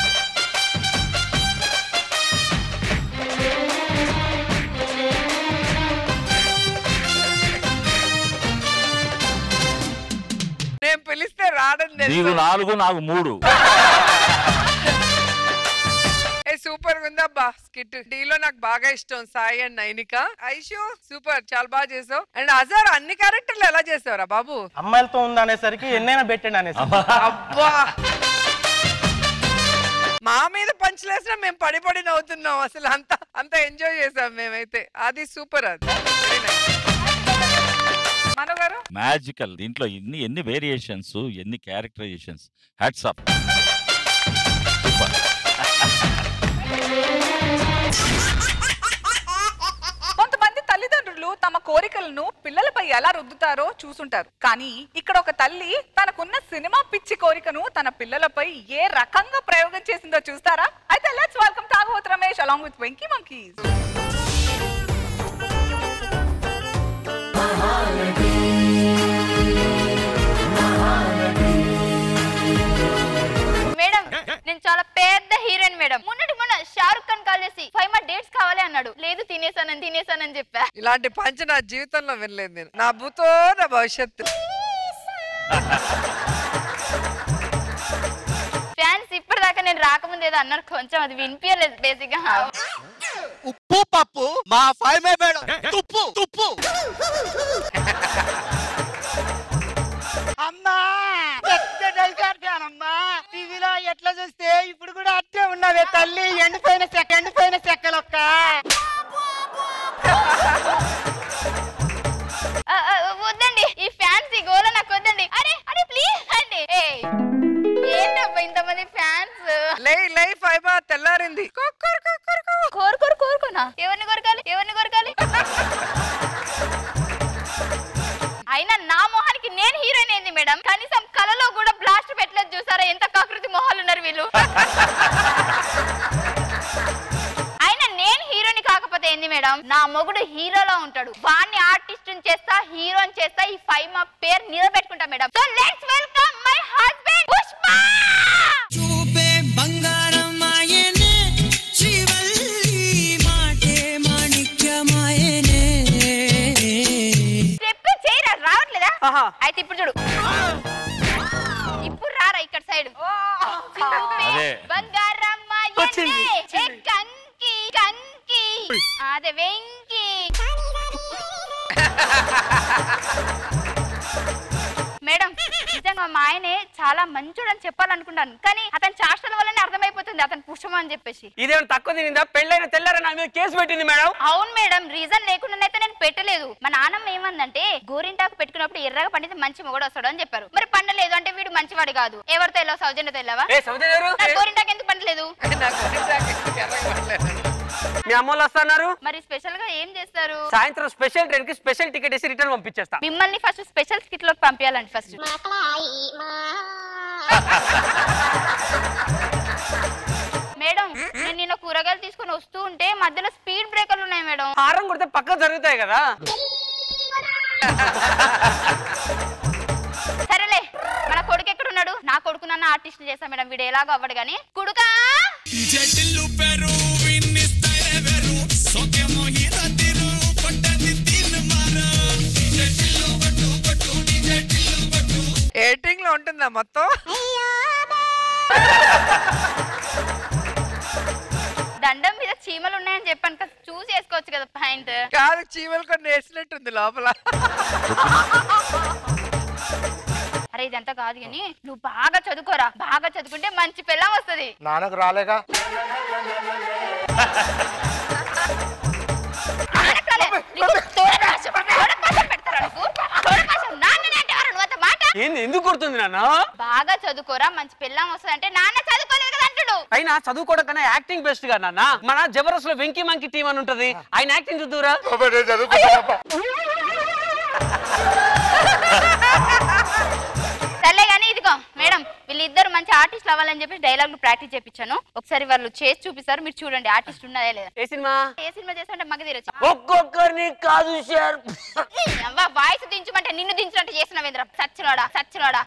నేను పిలిస్తే రావడం నీకు నాలుగు నాకు మూడు ఏ సూపర్ ఉందబ్బా స్కిట్ డీలో నాకు బాగా ఇష్టం సాయి అండ్ నైనిక ఐషు సూపర్ చాలా బాగా చేసావు అండ్ అజార్ అన్ని క్యారెక్టర్లు ఎలా చేసావురా బాబు అమ్మాయిలతో ఉంది అనేసరికి ఎన్నైనా పెట్టండి అనేసి అబ్బా మా మీద పంచలేసినా మేము పడి పడి నవ్వుతున్నాం అసలు అంత అంత ఎంజాయ్ చేసాం మేమైతే అది సూపర్ అది మను గారు మ్యాజికల్ దీంట్లో ఎన్ని ఎన్ని వేరియేషన్స్ ఎన్ని క్యారెక్టరైజేషన్స్ హ్యాట్స్ ఆఫ్ కొంతమంది తల్లిదండ్రులు తమ కోరికలను పిల్లలపై ఎలా రుద్దుతారో చూసుంటారు కానీ ఇక్కడ ఒక తల్లి తనకున్న సినిమా పిచ్చి కోరికను తన పిల్లలపై ఏ రకంగా ప్రయోగం చేసిందో చూస్తారా అయితే లెట్స్ వెల్కమ్ తాగుబోతు Ramesh along with Venky monkeys madam నేను చాలా పెద్ద హీరోయిన్ మేడం మొన్నటి మొన్న షారుఖ్ ఖాన్ కాల్ చేసి ఫైవ్ మా డేట్స్ కావాలి అన్నాడు లేదు తినేసానని తినేసానని చెప్పా ఇలాంటి పంచ నా జీవితంలో వినలేదు నేను నా భూతో నా భవిష్యత్తు ఫ్యాన్స్ ఇప్పటిదాకా నేను రాకముందు ఏదో అన్నారు కొంచెం అది వినిపించలేదు బేసిక్ గా ఉప్పు పప్పు మా ఫైవ్ మే మేడం తుప్పు తుప్పు అమ్మా పెద్ద డైసార్ ఫ్యాన్ అమ్మా టీవీలో ఎట్లా చూస్తే ఇప్పుడు కూడా అట్టే ఉన్నావే తల్లి ఎండిపోయిన చెక్క ఎండిపోయిన చెక్కలొక్క ఆ, ఆ, వద్దండి ఈ ఫ్యాన్స్ ఈ గోల నాకు వద్దండి అరే అరే ప్లీజ్ అండి ఏయ్, ఏంటబ్బా ఇంతమంది ఫ్యాన్స్ లై లై ఫైబా తెల్లారింది కోరు కోరు కోరుకోనా ఎవరిని కొరకాలి ఎవరిని కొరకాలి అయినా నా మొహానికి నేను హీరోయిన్ ఏంది మేడం కనీసం కలలో కూడా బ్లాస్ట్ పెట్టలేదు చూసారా ఎంత కాకృతి మొహాలు ఉన్నారు వీళ్ళు అయినా నేను హీరోని కాకపోతే ఏంది మేడం నా మొగుడు హీరోలో ఉంటాడు వాణ్ణి ఆర్టిస్ట్ చేస్తా హీరోని చేస్తా ఈ ఫైవ్ మా పేరు నిలబెట్టుకుంటా madam so let's welcome my husband Pushpa చూపే బంగారం ఆయనే శ్రీవల్లి మాటే మాణిక్య అయితే ఇప్పుడు చూడు ఇప్పుడు రారా ఇక్కడ సైడ్ అదే. బంగారమ్మ వచ్చింది. ఎన్నే? ఏ కంకి కంకి అదే వెంకి మేడం నిజంగా మా ఆయనే చాలా మంచోడని చెప్పాలనుకున్నాను కానీ అతని చాష్టల వల్లనే అర్థమైపోతుంది అతను పుష్పం అని చెప్పేసి ఇదేమైనా తక్కువ తినిందా పెళ్ళైన తెల్లారా నా మీద కేసు పెట్టింది మేడం అవును మేడం రీజన్ లేకుండానైతే నేను పెట్టలేదు మా నాన్నమ్మ ఏమందంటే గోరింటాకు పెట్టుకున్నప్పుడు ఎర్రగా పండితే మంచి మొగడు వస్తాడు అని చెప్పారు మరి పండలేదు అంటే వీడు మంచివాడు కాదు ఎవరితో వెళ్ళావు సౌజన్యతో వెళ్ళావా ఏ సౌజన్య ఎవరు? నాకు గోరింటాకు ఎందుకు పండలేదు మీ అమ్మోళ్ళు వస్తున్నారు మరి స్పెషల్ గా ఏం చేస్తారు సాయంత్రం స్పెషల్ ట్రైన్ కి స్పెషల్ టికెట్ వేసి రిటర్న్ పంపించేస్తా మిమ్మల్ని ఫస్ట్ స్పెషల్ స్కిట్ లోకి పంపించాలండి ఫస్ట్ మేడం నేను నిన్న కూరగాయలు తీసుకొని వస్తూ ఉంటే మధ్యలో స్పీడ్ బ్రేకర్లు ఉన్నాయి మేడం హారం కొడితే పక్క జరుగుతాయి కదా సరేలే మన కొడుకు ఎక్కడ ఉన్నాడు నా కొడుకు నన్ను ఆర్టిస్ట్ చేశా మేడం వీడు ఎలాగో అవ్వడు కానీ కొడుకా ఎడిటింగ్ లో ఉంటుందా మొత్తం దండం మీద చీమలు ఉన్నాయని చెప్పాను కదా చూసి వేసుకోవచ్చు కదా పాయింట్ కాదు చీమలు కొన్ని వేసినట్టుంది లోపల అరే ఇదంతా కాదు కానీ నువ్వు బాగా చదువుకోరా బాగా చదువుకుంటే మంచి పిల్లం వస్తది నాన్నకు రాలేగా నాన్నకాలే, నీకు తోడపాశం, తోడపాశం పెడతారా నీకు? తోడపాశం, నాన్ననే అంటావా నువ్వు అంత మాట? ఏంది ఎందుకు కొడుతుంది నాన్న బాగా చదువుకోరా మంచి పిల్లం వస్తుంది అంటే నాన్న చదువుకోలేదు కదా అంటుడు అయినా చదువుకోవడం కన్నా యాక్టింగ్ బెస్ట్ గా నాన్న మన జబర్దస్త్ లో వెంకీ మంకీ టీం అని ఉంటది ఆయన యాక్టింగ్ చూద్దురా సర్లే కానీ ఇదిగో మేడం వీళ్ళిద్దరు మంచి ఆర్టిస్ట్ అవ్వాలని చెప్పి డైలాగులు ప్రాక్టీస్ చేపించాను ఒకసారి వాళ్ళు చేసి చూపిస్తారు మీరు చూడండి ఆర్టిస్ట్ ఉన్నదే లేదా ఏ సినిమా ఏ సినిమా చేస్తుంటే మగ తీరచ్చు ఒక్కొక్కరిని కాదు సార్ వాయిస్ దించమంటే నిన్ను దించినట్టు చేసిన వేంద్ర సచ్చినోడా సచ్చినోడా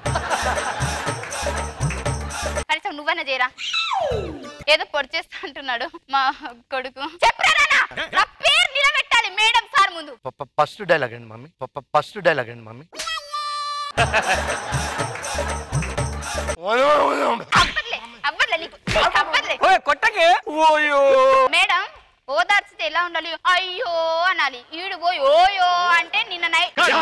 కనీసం నువ్వన్నా చేయరా ఏదో పొడి చేస్తా అంటున్నాడు మా కొడుకు చెప్పురా నాన్న. నా పేరు నిలబెట్టాలి మేడం సార్ ముందు ఫస్ట్ డైలాగ్ అండి మమ్మీ ఫస్ట్ డైలాగ్ అండి మమ్మీ అవ్వట్లే అవ్వట్లే నీకు నీకు అవ్వట్లే కొట్టకే ఓయో మేడం ఓదార్చితే ఎలా ఉండాలి అయ్యో అనాలి ఈడు పోయి ఓయో అంటే నిన్న నై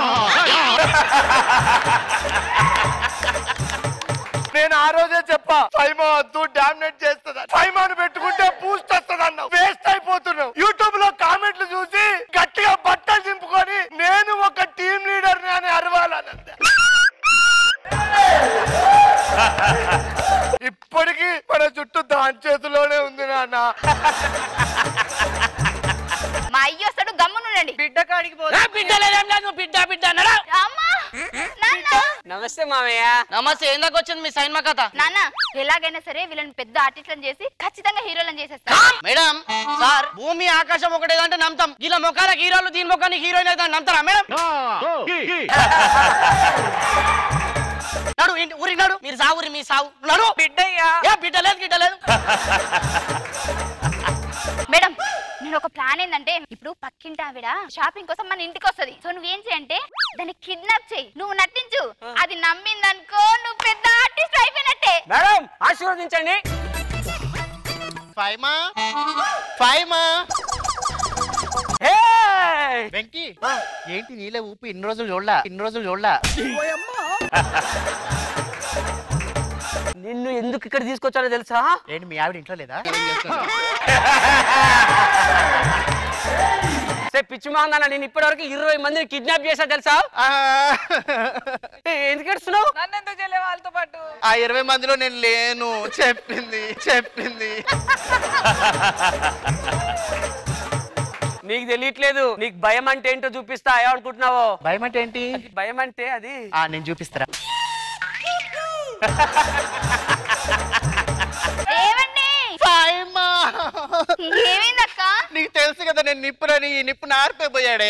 నేను ఆ రోజే చెప్పా ఫైమా వద్దు డామినేట్ చేస్తుంది ఫైమాను పెట్టుకుంటే బూస్ట్ వస్తుంది అన్నావు వేస్ట్ అయిపోతున్నావు యూట్యూబ్ లో కామెంట్లు చూసి గట్టిగా బట్టలు దింపుకొని నేను ఒక టీం లీడర్ అని అరవాలన్నది ఇప్పటికీ మన చుట్టూ దాని చేతిలోనే ఉంది నాన్న మా అయ్య వస్తాడు గమ్మునుండండి బిడ్డ కాడికి బిడ్డ లేదు బిడ్డ బిడ్డ అన్నాడా అమ్మా నాన్న నమస్తే మామయ్య నమస్తే ఏందాక వచ్చింది మీ సైన్మా కథ నాన్న ఎలాగైనా సరే వీళ్ళని పెద్ద ఆర్టిస్ట్లను చేసి ఖచ్చితంగా హీరోలను చేసేస్తా మేడం సార్ భూమి ఆకాశం ఒకటేదంటే నమ్ముతాం ఇలా మొఖాల హీరోలు దీని మొఖానికి హీరోయిన్ అయితే నమ్ముతారా మేడం నడు ఇంటి ఊరికి నడు మీరు సావురి మీ సావు నడు బిడ్డయ్యా ఏ బిడ్డ లేదు గిడ్డ లేదు మేడం నేను ఒక ప్లాన్ ఏంటంటే ఇప్పుడు పక్కింటి ఆవిడ షాపింగ్ కోసం మన ఇంటికి వస్తది సో నువ్వేం చేయంటే దాన్ని కిడ్నాప్ చేయి నువ్వు నటించు అది నమ్మిందనుకో నువ్వు పెద్ద ఆర్టిస్ట్ అయిపోయినట్టే మేడం ఆశీర్వదించండి ఫైమా ఫైమా ఏయ్! వెంకీ ఏంటి నీళ్ళ ఊపి ఇన్ని రోజులు చూడలా ఇన్ని రోజులు చూడలా నిన్ను ఎందుకు ఇక్కడ తీసుకొచ్చానో తెలుసా ఏంటి మీ ఆవిడ ఇంట్లో లేదా సే పిచ్చి మాందన్న నేను ఇప్పటివరకు ఇరవై మందిని కిడ్నాప్ చేశా తెలుసా ఏ, ఎందుకు ఏడుస్తున్నావు నన్ను ఎందుకు చేయలే వాళ్ళతో పాటు ఆ ఇరవై మందిలో నేను లేను చెప్పింది చెప్పింది నీకు తెలియట్లేదు నీకు భయం అంటే ఏంటో చూపిస్తా ఏమనుకుంటున్నావో భయం అంటే ఏంటి భయం అంటే అది ఆ నేను చూపిస్తారా ఏమండి ఫైమా ఏమైందక్క నీకు తెలుసు కదా నేను నిప్పురని ఈ నిప్పు నారిపోయాడే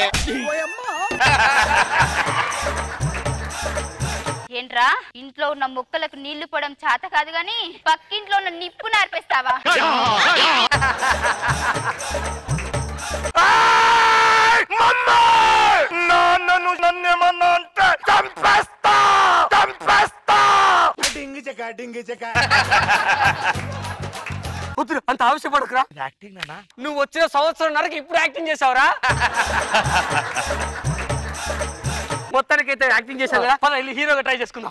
ఏంట్రా ఇంట్లో ఉన్న మొక్కలకు నీళ్లు పోవడం చేత కాదు గాని పక్కింట్లో ఉన్న నిప్పు నార్పేస్తావా నాన్నను నన్నేమన్నా అంటే చంపేస్తా బ్యాటింగ్ వద్దు అంత ఆവശ്యపడకురా యాక్టింగ్ నానా నువ్వు వచ్చిన సంవత్సరం నరకు ఇప్పుడు యాక్టింగ్ చేసావురా మొత్తానికి అయితే యాక్టింగ్ చేసావు కదా పద వెళ్ళి హీరోగా ట్రై చేసుకుందాం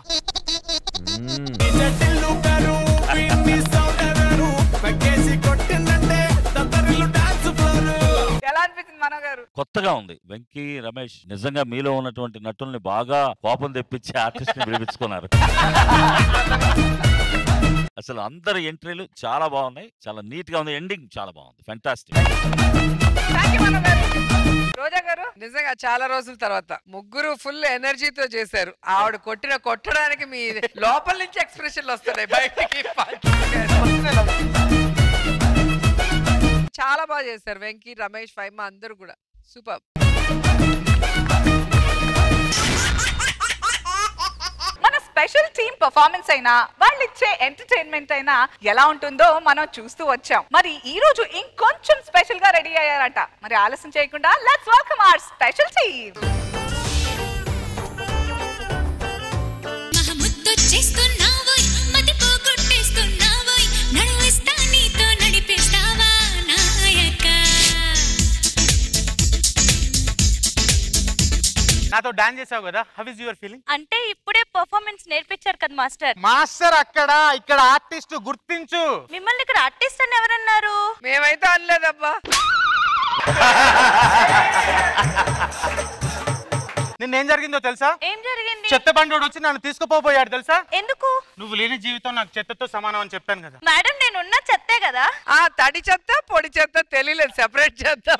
ఎలా అనిపించింది మనో గారు కొత్తగా ఉంది వెంకీ రమేష్ నిజంగా మీలో ఉన్నటువంటి నటుల్ని బాగా కోపం తెప్పించి ఆర్టిస్ట్ ని పిలిపించుకున్నారు అసలు అందరి ఎంట్రీలు చాలా బాగున్నాయి చాలా నీట్ గా ఉంది ఎండింగ్ చాలా బాగుంది ఫెంటాస్టిక్ రోజా గారు నిజంగా చాలా రోజుల తర్వాత ముగ్గురు ఫుల్ ఎనర్జీతో చేశారు ఆవిడ కొట్టిన కొట్టడానికి మీ లోపల నుంచి ఎక్స్ప్రెషన్లు వస్తున్నాయి బయటికి చాలా బాగా చేశారు వెంకీ రమేష్ ఫైమా అందరూ కూడా సూపర్ మన స్పెషల్ టీమ్ పర్ఫార్మెన్స్ అయినా వాళ్ళు ఇచ్చే ఎంటర్టైన్మెంట్ అయినా ఎలా ఉంటుందో మనం చూస్తూ వచ్చాం మరి ఈ రోజు ఇంకొంచెం స్పెషల్ గా రెడీ అయ్యారట మరి ఆలస్యం చేయకుండా let's welcome our special team చేస్తున్నావోయ్ మతి పోగొట్టేస్తున్నావోయ్ నడువిస్తా నీతో నడిపేస్తావా నాయక నాతో డాన్స్ చేసావు కదా హౌ ఇస్ యువర్ ఫీలింగ్ అంటే ఇప్పుడే పర్ఫార్మెన్స్ నేర్పించారు కదా మాస్టర్ మాస్టర్ అక్కడ ఇక్కడ ఆర్టిస్ట్ గుర్తించు మిమ్మల్ని ఇక్కడ ఆర్టిస్ట్ అని ఎవరన్నారు మేమైతే అనలేదబ్బా నిన్నేం జరిగిందో తెలుసా ఏం జరిగింది చెత్త బండోడు వచ్చి నన్ను తీసుకుపోయాడు తెలుసా ఎందుకు నువ్వు లేని జీవితం నాకు చెత్తతో సమానం అని చెప్పాను కదా మేడం నేను ఉన్న చెత్తే కదా ఆ తడి చెత్త పొడి చెత్త తెలియలేదు సెపరేట్ చేద్దాం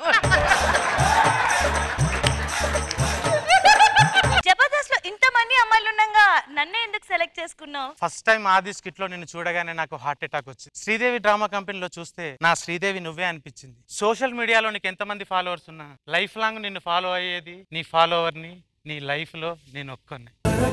జబర్దస్త్ లో ఇంత మంది అమ్మాయిలు ఉండగా నన్నే ఎందుకు సెలెక్ట్ చేసుకున్నావు ఫస్ట్ టైం ఆది స్కిట్ లో నిన్ను చూడగానే నాకు హార్ట్ అటాక్ వచ్చింది శ్రీదేవి డ్రామా కంపెనీలో చూస్తే నా శ్రీదేవి నువ్వే అనిపించింది సోషల్ మీడియాలో నీకు ఎంతమంది ఫాలోవర్స్ ఉన్నా లైఫ్ లాంగ్ నిన్ను ఫాలో అయ్యేది నీ ఫాలోవర్ ని నీ లైఫ్ లో నేను ఒక్కనే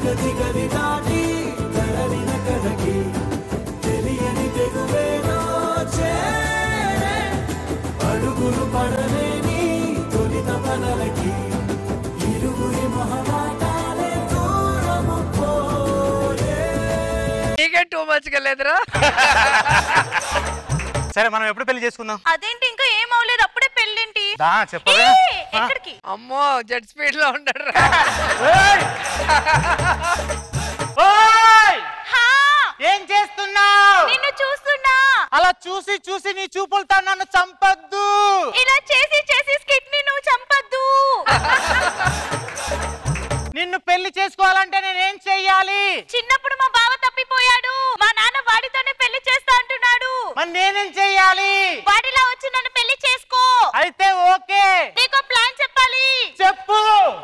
అడుగులు పడలేని తొలిత పనలకి ఇరుగురి మొహమాటాలే దూరము పోయే నీకే టూ మచ్ గా లేదురా సరే మనం ఎప్పుడు పెళ్లి చేసుకుందాం అదేంటి ఇంకా ఏం అవలేదు అప్పుడే పెళ్ళేంటి దా చెప్పవే ఏ, ఎక్కడికి అమ్మో జెట్ స్పీడ్ లో ఉండడు హా, ఏం చేస్తున్నావు నిన్ను చూస్తున్నా అలా చూసి చూసి నీ చూపులతో నన్ను చంపద్దు ఇలా చేసి చేసి స్కిట్ ని నువ్వు చంపద్దు నిన్ను పెళ్లి చేసుకోవాలంటే నేనేం చెయ్యాలి చిన్నప్పుడు మా బావ తప్పిపోయాడు మా నాన్న వాడితోనే పెళ్లి చేస్తా అంటున్నాడు మరి నేనేం చెయ్యాలి వాడిలా వచ్చి నన్ను పెళ్లి చేసుకో అయితే ఓకే నీకో ప్లాన్ చెప్పాలి చెప్పు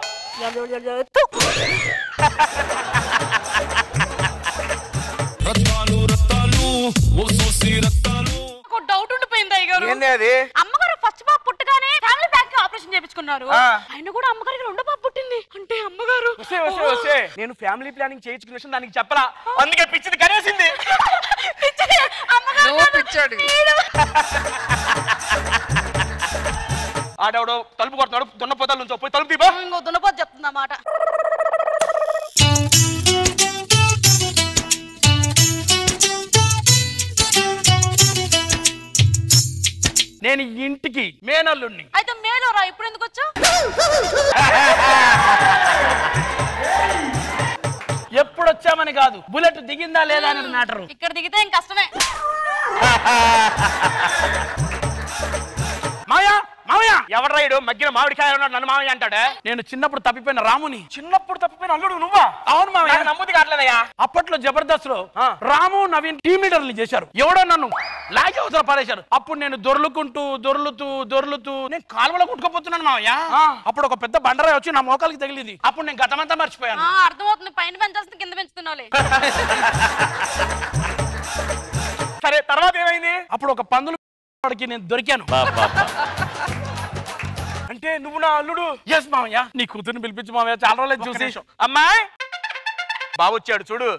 రత్తాలు రత్తాలు ఓ సోసి రత్తాలు ఒక డౌట్ ఉండిపోయింది అయ్యగారు ఏంది అది అమ్మగారు ఫస్ట్ బాబు పుట్టగానే ఫ్యామిలీ బ్యాంక్ ఆపరేషన్ చేయించుకున్నారు ఆ. ఆయన కూడా అమ్మగారికి రెండో బాబు పుట్టింది అంటే అమ్మగారు వస్తే వస్తే వస్తే నేను ఫ్యామిలీ ప్లానింగ్ చేయించుకున్న విషయం దానికి చెప్పలా అందుకే పిచ్చిది కనేసింది నువ్వు పిచ్చాడు ఆడెవడో తలుపు కొడుతున్నాడు దున్నపోతాల నుంచి పోయి తలుపు తీపా ఇంకో దున్నపోతు చెప్తుందా మాట నేను ఈ ఇంటికి మేనల్లుణ్ణి అయితే మేలోరా ఇప్పుడు ఎందుకు వచ్చా ఎప్పుడు వచ్చామని కాదు బుల్లెట్ దిగిందా లేదా అనేది మ్యాటరు ఇక్కడ దిగితే ఏం కష్టమే మావయ్య మావయ్య ఎవడు రైడు మగ్గిన మామిడికాయ ఉన్నాడు నన్ను మావయ్య అంటాడే నేను చిన్నప్పుడు తప్పిపోయిన రాముని చిన్నప్పుడు తప్పిపోయిన అల్లుడు నువ్వా అవును మావయ్య నమ్ముది కావట్లేదయ్యా అప్పట్లో జబర్దస్త్ లో రాము నవీన్ టీమ్ లీడర్లు చేశారు ఎవడో నన్ను లాగి అవసరం పడేశారు అప్పుడు నేను దొర్లుకుంటూ దొర్లుతూ దొర్లుతూ నేను కాలువలో కుట్టుకుపోతున్నాను మావయ్య అప్పుడు ఒక పెద్ద బండరాయి వచ్చి నా మోకాలకి తగిలింది అప్పుడు నేను గతమంతా మర్చిపోయాను అర్థమవుతుంది పైన పెంచాల్సింది కింద పెంచుతున్నావులే సరే తర్వాత ఏమైంది అప్పుడు ఒక పందులు వాడికి నేను దొరికాను అంటే నువ్వు నా అల్లుడు ఎస్ మామయ్య నీ కూతుర్ని పిలిపించు మామయ్య చాలా రోజులు చూసి అమ్మాయి బాబు వచ్చాడు చూడు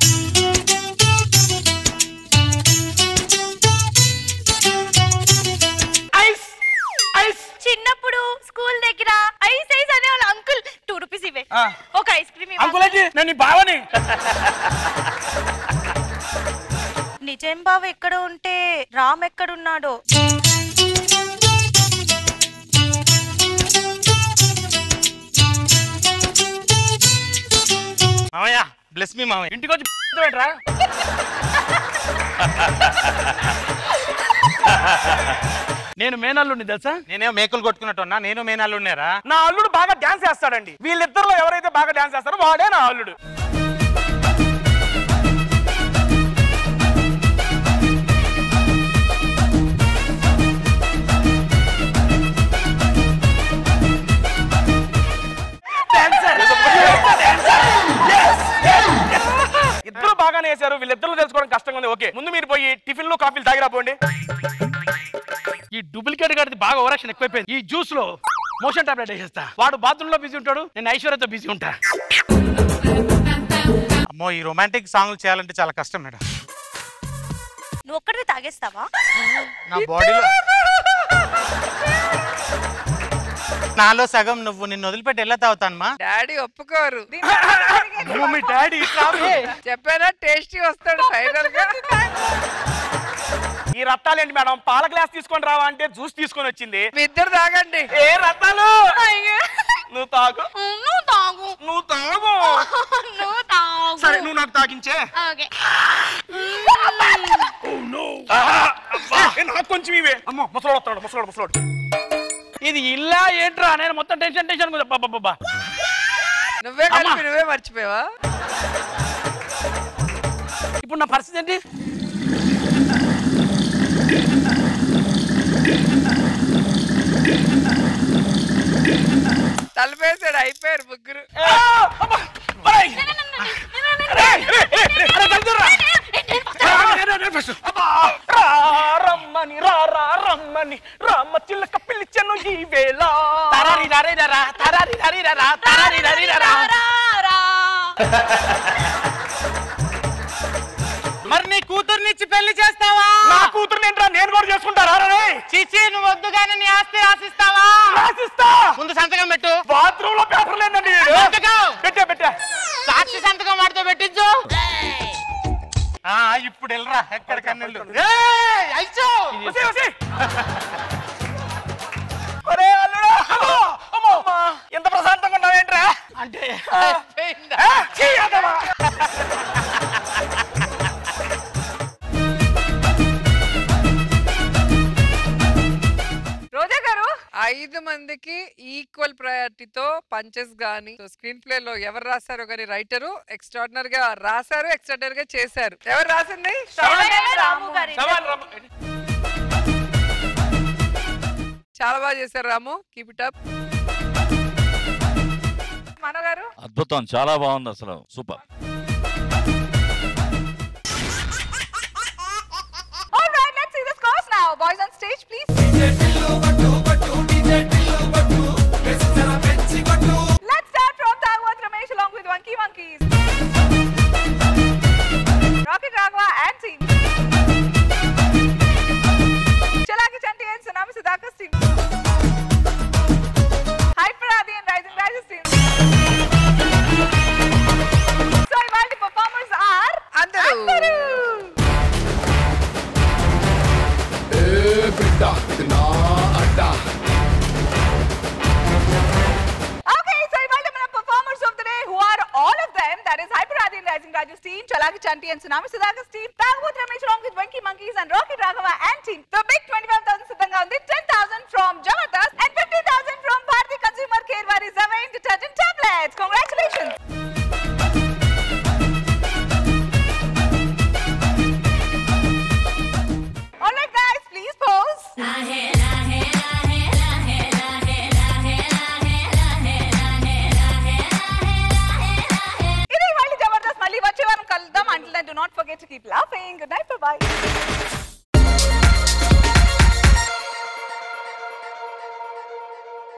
ఐస్ ఐస్ చిన్నప్పుడు స్కూల్ దగ్గర ఐస్ ఐస్ అనేవాళ్ళు అంకుల్ టూ రూపీస్ ఇవే ఆ. ఒక ఐస్ క్రీమ్ అంకుల్ ఏంటి నేను నీ బావని విజయం బాబు ఎక్కడ ఉంటే రామ్ ఎక్కడున్నాడో మామయ్య బ్లెస్ మీ మామయ్య ఇంటికి వచ్చి ఏంట్రా నేను మేనల్లుండి తెలుసా నేనేమో మేకులు కొట్టుకున్నట్టున్నా నేను మేనాలు ఉన్నారా నా అల్లుడు బాగా డాన్స్ చేస్తాడండి వీళ్ళిద్దరిలో ఎవరైతే బాగా డాన్స్ చేస్తారో వాడే నా అల్లుడు ఇద్దరు బాగానే వేశారు వీళ్ళిద్దరు తెలుసుకోవడం కష్టంగా ఉంది ఓకే ముందు మీరు పోయి టిఫిన్ లో కాఫీలు తాగిరా పోండి ఈ డూప్లికేట్ గడిది బాగా ఓవరాక్షన్ ఎక్కువైపోయింది ఈ జ్యూస్ లో మోషన్ టాబ్లెట్ వేసేస్తా వాడు బాత్రూమ్ లో బిజీ ఉంటాడు నేను ఐశ్వర్యతో బిజీ ఉంటా అమ్మో ఈ రొమాంటిక్ సాంగ్లు చేయాలంటే చాలా కష్టం మేడం నువ్వు ఒక్కడివి తాగేస్తావా నా బాడీలో నాలో సగం నువ్వు నిన్ను వదిలిపెట్టి ఎలా తాగుతానమ్మా డాడీ ఒప్పుకోరు అమ్మో, మీ డాడీ చెప్పానా టేస్టీ వస్తాడు ఫైనల్ గా ఈ రత్తాలు ఏంటి మేడం పాల గ్లాస్ తీసుకొని రావా అంటే జ్యూస్ తీసుకొని వచ్చింది మీ ఇద్దరు తాగండి ఏ రత్తాలు నువ్వు తాగు నువ్వు తాగు నువ్వు తాగు నువ్వు తాగు సరే నువ్వు నాకు తాగించే ఓకే ఏ, నాకు కొంచెం ఇవే అమ్మో ముసలోడు వస్తాడు ముసలోడు ముసలోడు ఇది ఇల్లా ఏంట్రా నేను మొత్తం టెన్షన్ టెన్షన్ బాబా నువ్వే కలిపి నువ్వే మర్చిపోయావా ఇప్పుడు నా పరిస్థితి ఏంటి తలపేసాడు అయిపోయారు ముగ్గురు రమ్మని రా రా రమ్మని రామ చిల్లక పిలిచెను ఈ వేళ తరారి రరి రరా తరారి రరి రరా తరారి రరి రరా మరి నీ కూతుర్నిచ్చి పెళ్లి చేస్తావా నా కూతురు ఏంట్రా నేను కూడా చేసుకుంటారా రే చిచి నువ్వు వద్దుగానే నీ ఆస్తి ఆశిస్తావా రాసిస్తా ముందు సంతకం పెట్టు బాత్రూమ్ లో పేపర్ లేదండి వీడు. సంతకం పెట్టా పెట్టా సాక్షి సంతకం వాడితో పెట్టించు ఆ, ఇప్పుడు వెళ్ళరా ఎక్కడికన్నా వెళ్ళు. ఏయ్, ఐచో! వసే, వసే. ఒరే అల్లుడా! అమ్మో, అమ్మో, అమ్మా. ఎంత ప్రశాంతంగా ఉన్నావేంట్రా అంటే ఆ, ఛీ, అదవా. రోజా గారు ఐదు మందికి ఈక్వల్ ప్రయారిటీతో పంచెస్ గానీ స్క్రీన్ ప్లే లో ఎవరు రాశారో గానీ రైటరు ఎక్స్ట్రాడినరీ గా రాశారు ఎక్స్ట్రాడినరీ గా చేశారు ఎవరు రాసింది రాము గారి చాలా బాగా చేశారు Ramu keep it up Mano గారు అద్భుతం చాలా బాగుంది అసలు super All right, let's see the scores now. Boys on stage, please. Let's start from Tagwat Ramesh along with Monkey Monkeys. Rocket Ragwa and team. Chalaki Chanti and Tsunami Sudhakar's team. Hyper Adi and Rising Rises team. So, while the performers are అందరూ Okay, so ఇవాళ మన performers of the day who are all of them, that is Hyper Adi and Rising Raju's team, Chalaki Chanti and Tsunami Sudhakar's team, Tagwat Ramesh along with Venki Monkeys and Rocket Raghava and team. The big 25,000 సిద్ధంగా ఉంది 10